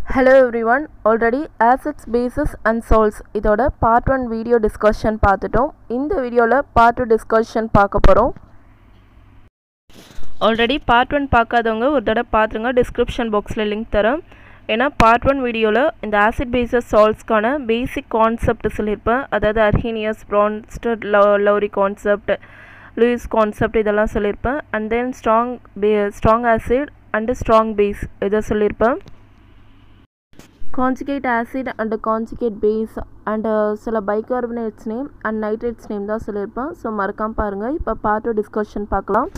hello everyone already acids bases and salts இதோட part one video discussion பார்த்துட்டோம் இந்த வீடியோவில் பார்ட் டூ டிஸ்கஷன் பார்க்க போகிறோம் ஆல்ரெடி பார்ட் ஒன் பார்க்காதவங்க ஒரு தடவை பார்த்துருங்க டிஸ்கிரிப்ஷன் பாக்ஸில் லிங்க் தரேன் ஏன்னா பார்ட் ஒன் வீடியோவில் இந்த ஆசிட் பேசஸ் சால்ட்ஸ்க்கான பேசிக் கான்செப்ட் சொல்லியிருப்பேன் அதாவது Arrhenius Bronsted Lowry concept Lewis concept இதெல்லாம் சொல்லியிருப்பேன் அண்ட் தென் ஸ்ட்ராங் பே strong acid and strong base இதை சொல்லியிருப்பேன் conjugate acid and conjugate base and சில bicarbonates name and nitrates name தான் சொல்லியிருப்பேன் ஸோ மறக்காம பாருங்கள் இப்போ பார்ட் டூ டிஸ்கஷன் பார்க்கலாம்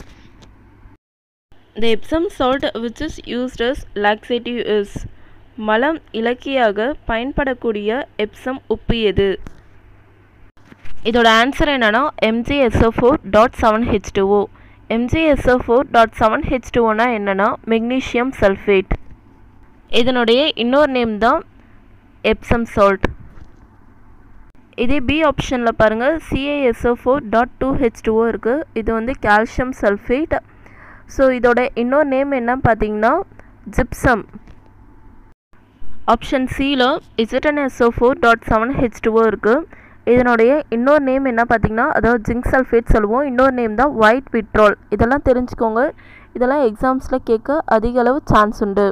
the Epsom salt which is used as laxative is மலம் இலக்கியாக பயன்படக்கூடிய எப்சம் உப்பு எது இதோட ஆன்சர் என்னன்னா M G S O four dot seven H two O M G S O four dot seven H டூஓனா என்னென்னா மெக்னீஷியம் சல்ஃபேட் இதனுடைய இன்னொரு நேம் தான் எப்சம் சால்ட் இதே பி ஆப்ஷனில் பாருங்கள் C A S O four dot two H two O இருக்குது இது வந்து கால்சியம் சல்ஃபேட் ஸோ இதோட இன்னொரு நேம் என்ன பார்த்தீங்கன்னா ஜிப்சம் ஆப்ஷன் சியில் Z N S O four dot seven H two O இருக்குது இதனுடைய இன்னொரு நேம் என்ன பார்த்தீங்கன்னா அதாவது ஜிங்க் சல்ஃபேட் சொல்லுவோம் இன்னொரு நேம் தான் ஒயிட் விட்ரோல் இதெல்லாம் தெரிஞ்சுக்கோங்க இதெல்லாம் எக்ஸாம்ஸில் கேட்க அதிக அளவு சான்ஸ் உண்டு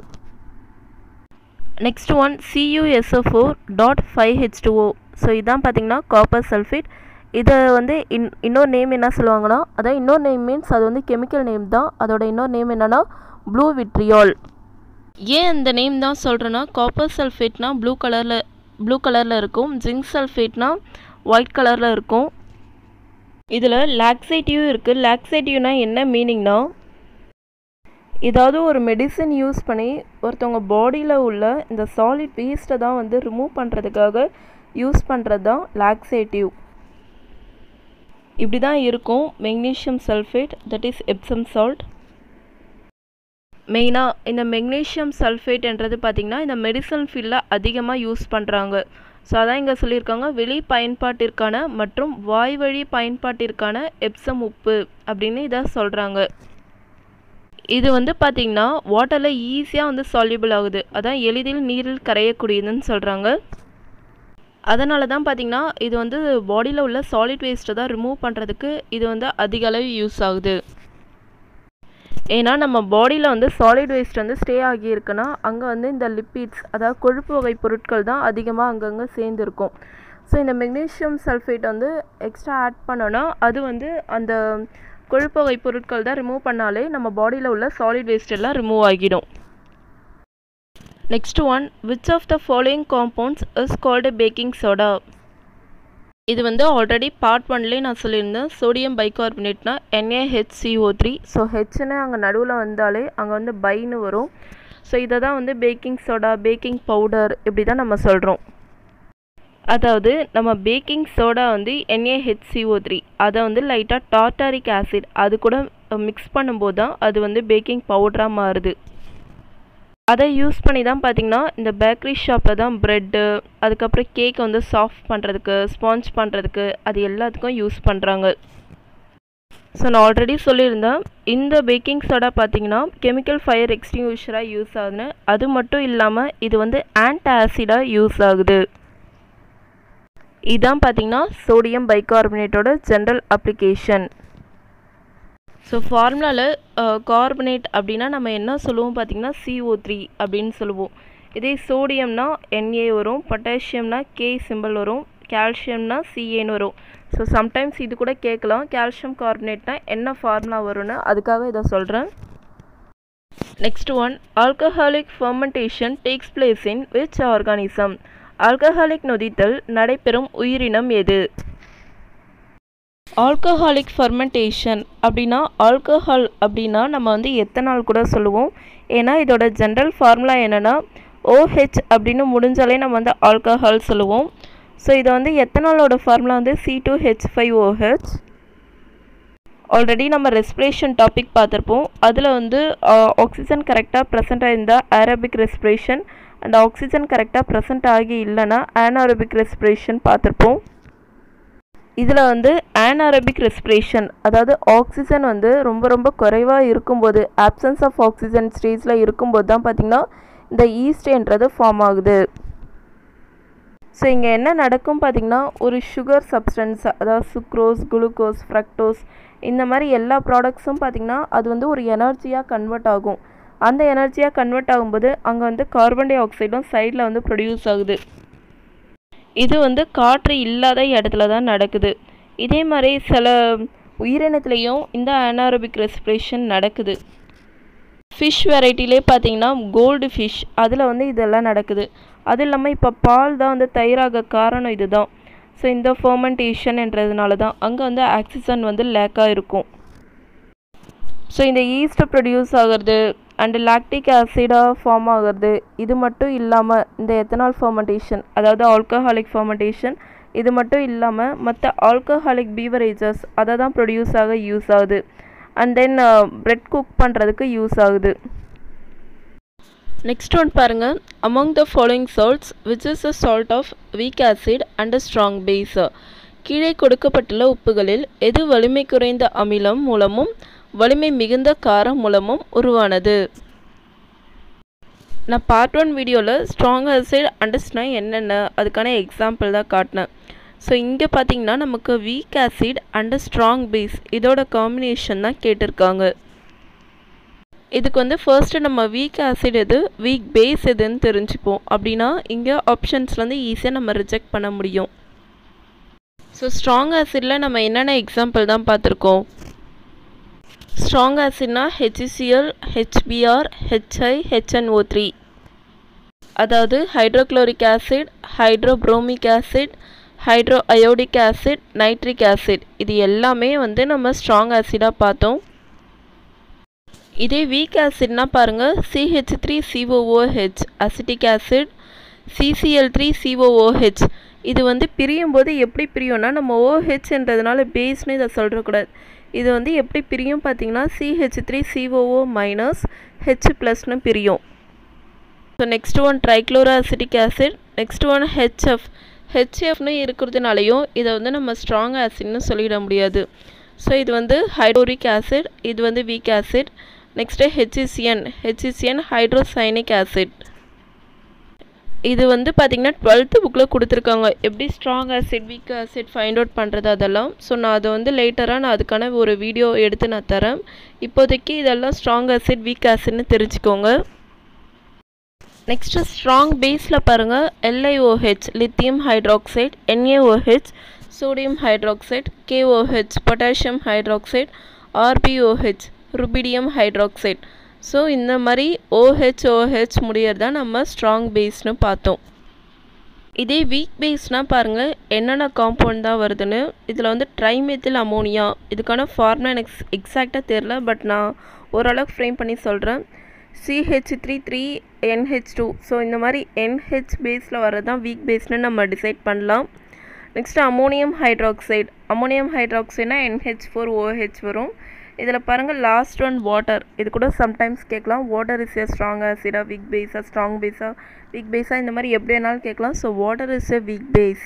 next one C U S O four dot five H two O so இதான் பார்த்தீங்கன்னா காப்பர் சல்ஃபேட் இதை வந்து இன் இன்னொரு நேம் என்ன சொல்லுவாங்கன்னா அதான் இன்னொரு நேம் மீன்ஸ் அது வந்து கெமிக்கல் நேம் தான் அதோட இன்னொரு நேம் என்னென்னா ப்ளூ விட்ரியால் ஏன் அந்த நேம் தான் சொல்கிறேன்னா காப்பர் சல்ஃபேட்னா ப்ளூ கலரில் ப்ளூ கலரில் இருக்கும் ஜிங்க் சல்ஃபேட்னா ஒயிட் கலரில் இருக்கும் இதில் லாக்ஸேட்டிவ் இருக்குது லாக்ஸேட்டிவ்னா என்ன மீனிங்னா ஏதாவது ஒரு மெடிசன் யூஸ் பண்ணி ஒருத்தவங்க பாடியில் உள்ள இந்த சாலிட் வேஸ்ட்டை தான் வந்து ரிமூவ் பண்ணுறதுக்காக யூஸ் பண்ணுறது தான் லாக்ஸேட்டிவ் இப்படி தான் இருக்கும் magnesium sulphate that is Epsom salt மெயினாக இந்த மெக்னீஷியம் சல்ஃபேட்ன்றது பார்த்திங்கன்னா இந்த மெடிசன் ஃபீல்டில் அதிகமாக யூஸ் பண்ணுறாங்க ஸோ அதான் இங்கே சொல்லியிருக்காங்க வெளி பயன்பாட்டிற்கான மற்றும் வாய் வழி பயன்பாட்டிற்கான எப்சம் உப்பு அப்படின்னு இதை சொல்கிறாங்க இது வந்து பார்த்திங்கன்னா வாட்டரில் ஈஸியாக வந்து சால்யூபிள் ஆகுது அதான் எளிதில் நீரில் கரையக்கூடியதுன்னு சொல்கிறாங்க அதனால தான் பார்த்திங்கன்னா இது வந்து பாடியில் உள்ள சாலிட் வேஸ்ட்டை தான் ரிமூவ் பண்ணுறதுக்கு இது வந்து அதிக அளவு யூஸ் ஆகுது ஏன்னா நம்ம பாடியில் வந்து சாலிட் வேஸ்ட் வந்து ஸ்டே ஆகியிருக்குன்னா அங்கே வந்து இந்த லிப்பிட்ஸ் அதாவது கொழுப்பு வகை பொருட்கள் தான் அதிகமாக அங்கங்கே சேர்ந்துருக்கும் ஸோ இந்த மெக்னீஷியம் சல்ஃபேட் வந்து எக்ஸ்ட்ரா ஆட் பண்ணோன்னா அது வந்து அந்த கொழுப்பு வகை பொருட்கள் தான் ரிமூவ் பண்ணாலே நம்ம பாடியில் உள்ள சாலிட் வேஸ்ட் எல்லாம் ரிமூவ் ஆகிடும் next one which of the following compounds is called baking soda இது வந்து ஆல்ரெடி பார்ட் ஒன்லேயே நான் சொல்லியிருந்தேன் சோடியம் பைகார்பனேட்னா என்ஏஹெச்சிஓ த்ரீ ஸோ ஹெச்னு அங்கே நடுவில் வந்தாலே அங்கே வந்து பைன்னு வரும் ஸோ இதை தான் வந்து பேக்கிங் சோடா பேக்கிங் பவுடர் இப்படி தான் நம்ம சொல்கிறோம் அதாவது நம்ம பேக்கிங் சோடா வந்து என்ஏஹெச்சிஓ த்ரீ அதை வந்து லைட்டாக டார்டாரிக் ஆசிட் அது கூட மிக்ஸ் பண்ணும்போது தான் அது வந்து பேக்கிங் பவுடராக மாறுது அதை யூஸ் பண்ணி தான் பார்த்திங்கன்னா இந்த பேக்கரி ஷாப்பில் தான் ப்ரெட்டு அதுக்கப்புறம் கேக் வந்து சாஃப்ட் பண்ணுறதுக்கு ஸ்பாஞ்ச் பண்ணுறதுக்கு அது எல்லாத்துக்கும் யூஸ் பண்ணுறாங்க ஸோ நான் ஆல்ரெடி சொல்லியிருந்தேன் இந்த பேக்கிங் சோடா பார்த்திங்கன்னா கெமிக்கல் ஃபயர் எக்ஸ்டிங்யூஷராக யூஸ் ஆகுதுன்னு அது மட்டும் இல்லாமல் இது வந்து ஆன்ட் ஆசிடாக யூஸ் ஆகுது இதான் பார்த்திங்கன்னா சோடியம் பைகார்பனேட்டோட ஜென்ரல் அப்ளிகேஷன் ஸோ ஃபார்முலாவில் கார்பனேட் அப்படின்னா நம்ம என்ன சொல்லுவோம் பார்த்திங்கன்னா சிஓ த்ரீ அப்படின்னு சொல்லுவோம் இதே சோடியம்னா என்ஏ வரும் பொட்டாசியம்னா கே சிம்பிள் வரும் கால்சியம்னா சிஏன்னு வரும் ஸோ சம்டைம்ஸ் இது கூட கேட்கலாம் கால்சியம் கார்பனேட்னா என்ன ஃபார்முலா வரும்னு அதுக்காக இதை சொல்கிறேன் next one alcoholic fermentation takes place in which organism alcoholic நொதித்தல் நடைபெறும் உயிரினம் எது ஆல்கஹாலிக் ஃபர்மெண்டேஷன் அப்படின்னா ஆல்கஹால் அப்படின்னா நம்ம வந்து எத்தனால் கூட சொல்லுவோம் ஏன்னா இதோட ஜென்ரல் ஃபார்முலா என்னென்னா ஓஹெச் அப்படின்னு முடிஞ்சாலே நம்ம வந்து ஆல்கஹால் சொல்லுவோம் ஸோ இதை வந்து எத்தனாலோட ஃபார்முலா வந்து C two H five O H already நம்ம ரெஸ்பிரேஷன் டாபிக் பார்த்துருப்போம் அதில் வந்து ஆக்சிஜன் கரெக்டாக ப்ரெசென்ட் ஆயிருந்தால் ஏரோபிக் ரெஸ்பிரேஷன் அண்ட் ஆக்சிஜன் கரெக்டாக ப்ரெசென்ட் ஆகி இல்லைன்னா ஆனாரோபிக் ரெஸ்பிரேஷன் பார்த்துருப்போம் இதில் வந்து ஆனாரபிக் ரெஸ்பிரேஷன் அதாவது ஆக்சிஜன் வந்து ரொம்ப ரொம்ப குறைவாக இருக்கும்போது ஆப்சன்ஸ் ஆஃப் ஆக்சிஜன் ஸ்டேஜில் இருக்கும்போது தான் பார்த்திங்கன்னா இந்த ஈஸ்ட்ன்றது ஃபார்ம் ஆகுது ஸோ இங்கே என்ன நடக்கும் பார்த்திங்கன்னா ஒரு சுகர் சப்ஸ்டன்ஸ் அதாவது சுக்ரோஸ் குளுக்கோஸ் ஃப்ரக்டோஸ் இந்த மாதிரி எல்லா ப்ராடக்ட்ஸும் பார்த்திங்கன்னா அது வந்து ஒரு எனர்ஜியாக கன்வெர்ட் ஆகும் அந்த எனர்ஜியாக கன்வெர்ட் ஆகும்போது அங்கே வந்து கார்பன் டை ஆக்சைடும் சைடில் வந்து ப்ரொடியூஸ் ஆகுது இது வந்து காற்று இல்லாத இடத்துல தான் நடக்குது இதே மாதிரி சில உயிரினத்துலேயும் இந்த அனாரோபிக் ரெஸ்பிரேஷன் நடக்குது ஃபிஷ் வெரைட்டிலே பார்த்தீங்கன்னா கோல்டு ஃபிஷ் அதில் வந்து இதெல்லாம் நடக்குது அது இல்லாமல் இப்போ பால் தான் வந்து தயிராக காரணம் இதுதான் ஸோ இந்த ஃபர்மெண்டேஷன்ன்றதுனால தான் அங்கே வந்து ஆக்சிஜன் வந்து லேக்காக இருக்கும் ஸோ இந்த ஈஸ்ட் ப்ரொடியூஸ் ஆகிறது அண்டு லாக்டிக் ஆசிடாக ஃபார்ம் ஆகிறது இது மட்டும் இல்லாமல் இந்த எத்தனால் ஃபர்மெண்டேஷன் அதாவது ஆல்கஹாலிக் ஃபர்மெண்டேஷன் இது மட்டும் இல்லாமல் மற்ற ஆல்கஹாலிக் பீவரேஜஸ் அதை தான் ப்ரொடியூஸ் ஆக யூஸ் ஆகுது அண்ட் தென் பிரெட் குக் பண்ணுறதுக்கு யூஸ் ஆகுது நெக்ஸ்ட் ஒன் பாருங்கள் among the following salts which is a salt of weak acid and a strong base கீழே கொடுக்கப்பட்டுள்ள உப்புகளில் எது வலிமை குறைந்த அமிலம் மூலமும் வலிமை மிகுந்த காரம் மூலமும் உருவானது நான் பார்ட் ஒன் வீடியோவில் ஸ்ட்ராங் ஆசிட் அண்டர்ஸ்னா என்னென்ன அதுக்கான எக்ஸாம்பிள் தான் காட்டினேன் ஸோ இங்கே பார்த்தீங்கன்னா நமக்கு weak acid and strong base இதோட காம்பினேஷன் தான் கேட்டிருக்காங்க இதுக்கு வந்து ஃபர்ஸ்ட்டு நம்ம வீக் ஆசிட் எது வீக் பேஸ் எதுன்னு தெரிஞ்சுப்போம் அப்படின்னா இங்கே ஆப்ஷன்ஸ்லேருந்து ஈஸியாக நம்ம ரிஜெக்ட் பண்ண முடியும் ஸோ ஸ்ட்ராங் ஆசிடில் நம்ம என்னென்ன எக்ஸாம்பிள் தான் பார்த்துருக்கோம் ஸ்ட்ராங் ஆசிட்னா H C L H B R H I H N O three அதாவது hydrochloric acid hydrobromic acid hydroiodic acid nitric acid இது எல்லாமே வந்து நம்ம ஸ்ட்ராங் ஆசிடாக பார்த்தோம் இதே வீக் ஆசிட்னா பாருங்கள் C H three C O O H acetic acid C C L three C O O H இது வந்து பிரியும் போது எப்படி பிரியும்னா நம்ம ஓஹெச்ன்றதுனால பேஸ்னு இதை சொல்கிறக்கூடாது இது வந்து எப்படி பிரியும் பார்த்தீங்கன்னா C H three C O O minus H ப்ளஸ்னு பிரியும் so next one trichloroacetic acid next one H F ஹெச்எஃப்னு இருக்கிறதுனாலையும் இதை வந்து நம்ம ஸ்ட்ராங் ஆசிட்னு சொல்லிட முடியாது ஸோ இது வந்து ஹைட்ரோரிக் ஆசிட் இது வந்து weak acid next H C C N H C C N hydrocyanic acid இது வந்து பார்த்திங்கன்னா டுவெல்த்து புக்கில் கொடுத்துருக்காங்க எப்படி strong acid weak acid find out பண்ணுறது அதெல்லாம் ஸோ நான் அதை வந்து லேட்டராக நான் அதுக்கான ஒரு வீடியோ எடுத்து நான் தரேன் இப்போதைக்கு இதெல்லாம் ஸ்ட்ராங் ஆசிட் வீக் ஆசிட்னு தெரிஞ்சுக்கோங்க நெக்ஸ்ட்டு ஸ்ட்ராங் பேஸில் பாருங்கள் L I O H lithium hydroxide N A O H sodium hydroxide K O H potassium hydroxide R B O H rubidium hydroxide so இந்த மாதிரி ஓஹெச் ஓஹெச் முடியறதா நம்ம ஸ்ட்ராங் பேஸ்னு பார்த்தோம் இதே வீக் பேஸ்னால் பாருங்கள் என்னென்ன காம்பவுண்ட் தான் வருதுன்னு இதில் வந்து ட்ரைமெத்தில் அமோனியா இதுக்கான ஃபார்முலா எனக்கு எக்ஸாக்டாக தெரில பட் நான் ஓரளவுக்கு ஃப்ரேம் பண்ணி சொல்கிறேன் C H three three N H two so இந்த மாதிரி என்ஹெச் பேஸில் வரது தான் வீக் பேஸ்னு நம்ம டிசைட் பண்ணலாம் நெக்ஸ்ட்டு அமோனியம் ஹைட்ராக்சைடு அமோனியம் ஹைட்ராக்சைட்னா என்ஹெச் ஃபோர் ஓஹெச் வரும் இதில் பாருங்கள் லாஸ்ட் ஒன் வாட்டர் இது கூட சம்டைம்ஸ் கேட்கலாம் வாட்டர் இஸ் ஏ ஸ்ட்ராங் ஆசிடா வீக் பேஸா ஸ்ட்ராங் பேஸா வீக் பேஸா இந்த மாதிரி எப்படி வேணாலும் கேட்கலாம் so water is a weak base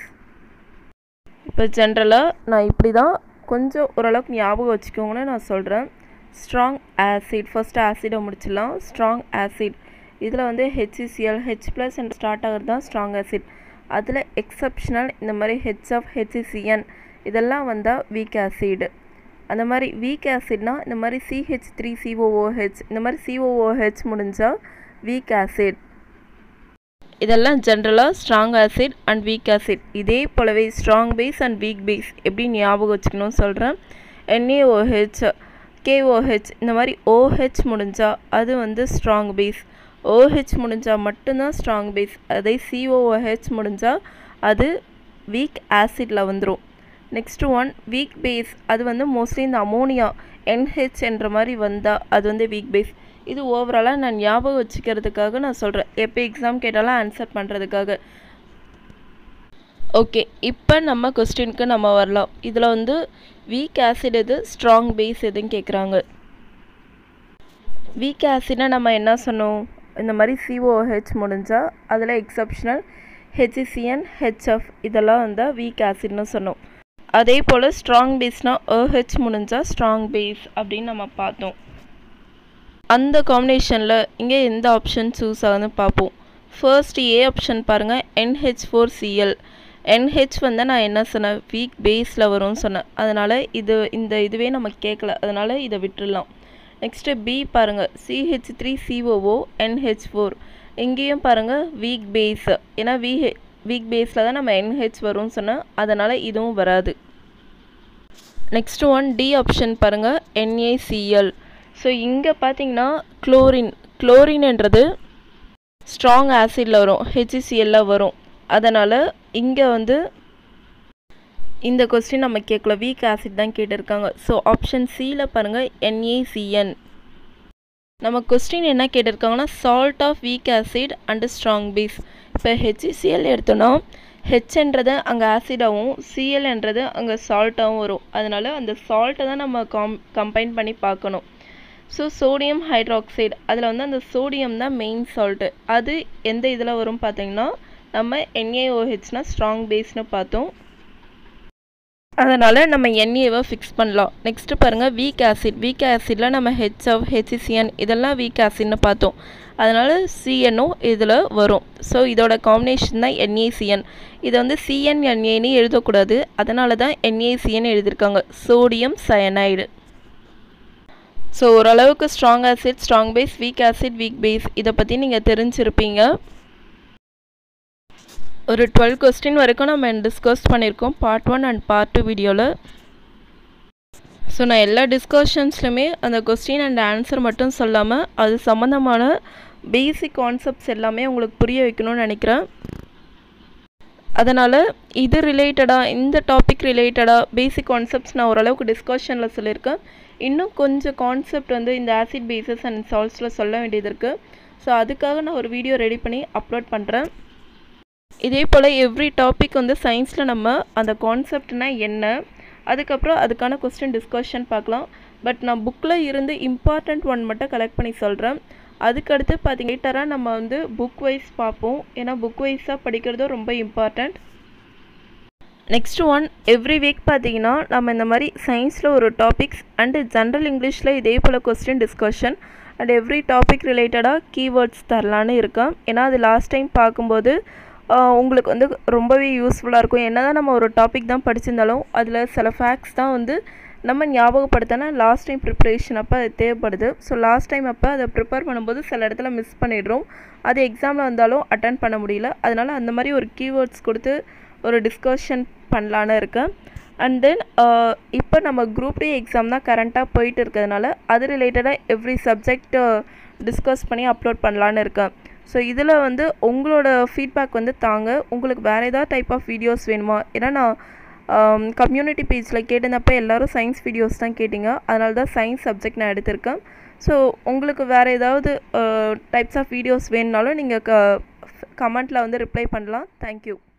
இப்போ ஜென்ரலாக நான் இப்படி தான் கொஞ்சம் ஓரளவுக்கு ஞாபகம் வச்சுக்கோங்கன்னு நான் சொல்கிறேன் ஸ்ட்ராங் ஆசிட் ஃபர்ஸ்ட் ஆசிடை முடிச்சிடலாம் ஸ்ட்ராங் ஆசிட் இதில் வந்து ஹெச்சிசிஎல் ஹெச் ப்ளஸ் என்று ஸ்டார்ட் ஆகிறது தான் ஸ்ட்ராங் ஆசிட் அதில் எக்ஸப்ஷனல் இந்த மாதிரி ஹெச் ஆஃப் ஹெச்சிசிஎன் இதெல்லாம் வந்தால் வீக் ஆசிட் அந்த மாதிரி வீக் ஆசிட்னா இந்த மாதிரி சிஹெச் த்ரீ சிஓஓஹெச் இந்த மாதிரி சிஓஓஹெச் முடிஞ்சால் வீக் ஆசிட் இதெல்லாம் ஜென்ரலாக strong acid and weak acid இதே போலவே strong base and weak base எப்படி ஞாபகம் வச்சுக்கணும்னு சொல்கிறேன் என்ஏஓஹெச் கேஓஹெச் இந்த மாதிரி ஓஹெச் முடிஞ்சால் அது வந்து ஸ்ட்ராங் பேஸ் ஓஹெச் முடிஞ்சால் மட்டும்தான் ஸ்ட்ராங் பேஸ் அதே சிஓஓஹெச் முடிஞ்சால் அது வீக் ஆசிடில் வந்துடும் நெக்ஸ்ட் ஒன் வீக் பேஸ் அது வந்து மோஸ்ட்லி இந்த அமோனியா என்ஹெச் என்ற மாதிரி வந்தால் அது வந்து வீக் பேஸ் இது ஓவராலாக நான் ஞாபகம் வச்சுக்கிறதுக்காக நான் சொல்கிறேன் எப்போ எக்ஸாம் கேட்டாலும் ஆன்சர் பண்ணுறதுக்காக ஓகே இப்போ நம்ம கொஸ்டினுக்கு நம்ம வரலாம் இதில் வந்து வீக் ஆசிட் எது ஸ்ட்ராங் பேஸ் எதுன்னு கேட்குறாங்க வீக் ஆசிட்னா நம்ம என்ன சொன்னோம் இந்த மாதிரி சிஓஹெச் முடிஞ்சால் அதில் எக்ஸப்ஷனல் ஹெச்சிசிஎன் ஹெச்எஃப் இதெல்லாம் வந்தால் வீக் ஆசிட்னு சொன்னோம் அதே போல் ஸ்ட்ராங் பேஸ்னால் ஓஹெச் முடிஞ்சால் ஸ்ட்ராங் பேஸ் அப்படின்னு நம்ம பார்த்தோம் அந்த காம்பினேஷனில் இங்கே எந்த ஆப்ஷன் சூஸ் ஆகுதுன்னு பார்ப்போம் ஃபர்ஸ்ட் ஏ ஆப்ஷன் பாருங்கள் என்ஹெச் ஃபோர் சிஎல் என்ஹெச் வந்து நான் என்ன சொன்னேன் வீக் பேஸில் வரும்னு சொன்னேன் அதனால் இது இந்த இதுவே நம்ம கேட்கல அதனால் இதை விட்டுடலாம் நெக்ஸ்ட்டு பி பாருங்கள் C H three C O O N H four இங்கேயும் பாருங்கள் வீக் பேஸ் ஏன்னா விஹெ வீக் பேஸில் தான் நம்ம என்ஹெச் வரும்னு சொன்னேன் அதனால் இதுவும் வராது நெக்ஸ்ட் ஒன் டி ஆப்ஷன் பாருங்கள் என்ஏசிஎல் ஸோ இங்கே பார்த்தீங்கன்னா குளோரின் குளோரின்ன்றது ஸ்ட்ராங் ஆசிடில் வரும் ஹெச்சிசிஎல்ல வரும் அதனால் இங்கே வந்து இந்த கொஸ்டின் நம்ம கேட்கல வீக் ஆசிட் தான் கேட்டிருக்காங்க ஸோ ஆப்ஷன் சியில் பாருங்கள் என்ஏசிஎன் நம்ம கொஸ்டின் என்ன கேட்டிருக்காங்கன்னா salt of weak acid and strong base இப்போ ஹெச்சிசிஎல் எடுத்தோன்னா ஹெச்ன்றது அங்கே ஆசிடாகவும் சிஎல்ன்றது அங்கே சால்ட்டாகவும் வரும் அதனால் அந்த சால்ட்டை தான் நம்ம காம் கம்பைன் பண்ணி பார்க்கணும் ஸோ சோடியம் ஹைட்ராக்சைடு அதில் வந்து அந்த சோடியம் தான் மெயின் சால்ட்டு அது எந்த இதில் வரும் பார்த்தீங்கன்னா நம்ம என்ஏஓஹெச்னா ஸ்ட்ராங் பேஸ்னு பார்த்தோம் அதனால் நம்ம என்ஏவை ஃபிக்ஸ் பண்ணலாம் நெக்ஸ்ட்டு பாருங்கள் வீக் ஆசிட் வீக் ஆசிடில் நம்ம ஹெச்எஃப் ஹெச்சிசிஎன் இதெல்லாம் வீக் ஆசிட்னு பார்த்தோம் அதனால் சிஎன்னும் இதில் வரும் ஸோ இதோட காம்பினேஷன் தான் என்ஏசிஎன் இதை வந்து சிஎன் என்ஏன்னு எழுதக்கூடாது அதனால தான் என்ஏசிஎன் எழுதியிருக்காங்க சோடியம் சயனைடு ஸோ ஓரளவுக்கு strong acid strong base weak acid weak base இதை பற்றி நீங்கள் தெரிஞ்சிருப்பீங்க ஒரு டுவெல் கொஸ்டின் வரைக்கும் நம்ம டிஸ்கஸ் பண்ணியிருக்கோம் part one and part two வீடியோவில் ஸோ நான் எல்லா டிஸ்கஷன்ஸ்லையுமே அந்த கொஸ்டின் அண்ட் ஆன்சர் மட்டும் சொல்லாமல் அது சம்மந்தமான பேசிக் கான்செப்ட்ஸ் எல்லாமே உங்களுக்கு புரிய வைக்கணும்னு நினைக்கிறேன் அதனால் இது ரிலேட்டடாக இந்த டாபிக் ரிலேட்டடாக பேசிக் கான்செப்ட்ஸ் நான் ஓரளவுக்கு டிஸ்கஷனில் சொல்லியிருக்கேன் இன்னும் கொஞ்சம் கான்செப்ட் வந்து இந்த ஆசிட் பேசஸ் அண்ட் சால்ட்ஸில் சொல்ல வேண்டியது இருக்குது ஸோ அதுக்காக நான் ஒரு வீடியோ ரெடி பண்ணி அப்லோட் பண்ணுறேன் இதே போல் எவ்ரி டாபிக் வந்து சயின்ஸில் நம்ம அந்த கான்செப்ட்னா என்ன அதுக்கப்புறம் அதுக்கான கொஸ்டின் டிஸ்கஷன் பார்க்கலாம் பட் நான் புக்கில் இருந்து இம்பார்ட்டண்ட் ஒன் மட்டும் கலெக்ட் பண்ணி சொல்கிறேன் அதுக்கடுத்து பார்த்தீங்க லேட்டராக நம்ம வந்து புக் வைஸ் பார்ப்போம் ஏன்னா புக் வைஸாக படிக்கிறதும் ரொம்ப important next one every week பார்த்தீங்கன்னா நம்ம இந்த மாதிரி சயின்ஸில் ஒரு டாபிக்ஸ் அண்டு ஜென்ரல் இங்கிலீஷில் இதே போல் question discussion and every topic ரிலேட்டடாக கீவேர்ட்ஸ் தரலான்னு இருக்கேன் ஏன்னா அது லாஸ்ட் டைம் பார்க்கும்போது உங்களுக்கு வந்து ரொம்பவே யூஸ்ஃபுல்லாக இருக்கும் என்ன தான் நம்ம ஒரு டாபிக் தான் படிச்சிருந்தாலும் அதில் சில ஃபேக்ட்ஸ் தான் வந்து நம்ம ஞாபகப்படுத்தினா லாஸ்ட் டைம் ப்ரிப்பரேஷன் அப்போ அது தேவைப்படுது ஸோ லாஸ்ட் டைம் அப்போ அதை ப்ரிப்பேர் பண்ணும்போது சில இடத்துல மிஸ் பண்ணிடுறோம் அது எக்ஸாமில் வந்தாலும் அட்டன் பண்ண முடியல அதனால் அந்த மாதிரி ஒரு கீவேர்ட்ஸ் கொடுத்து ஒரு டிஸ்கஷன் பண்ணலான்னு இருக்கேன் அண்ட் தென் இப்போ நம்ம குரூப் டி எக்ஸாம் தான் கரண்ட்டாக போயிட்டு இருக்கிறதுனால அது ரிலேட்டடாக எவ்ரி சப்ஜெக்ட் டிஸ்கஸ் பண்ணி அப்லோட் பண்ணலான்னு இருக்கேன் ஸோ இதில் வந்து உங்களோட ஃபீட்பேக் வந்து தாங்க உங்களுக்கு வேறு ஏதாவது டைப் ஆஃப் வீடியோஸ் வேணுமா ஏன்னா நான் கம்யூனிட்டி பேஜில் கேட்டிருந்தப்ப எல்லோரும் சயின்ஸ் வீடியோஸ் தான் கேட்டிங்க அதனால தான் சயின்ஸ் சப்ஜெக்ட் நான் எடுத்திருக்கேன் ஸோ உங்களுக்கு வேறு ஏதாவது டைப்ஸ் ஆஃப் வீடியோஸ் வேணுனாலும் நீங்கள் க கமெண்ட்டில் வந்து ரிப்ளை பண்ணலாம் தேங்க்யூ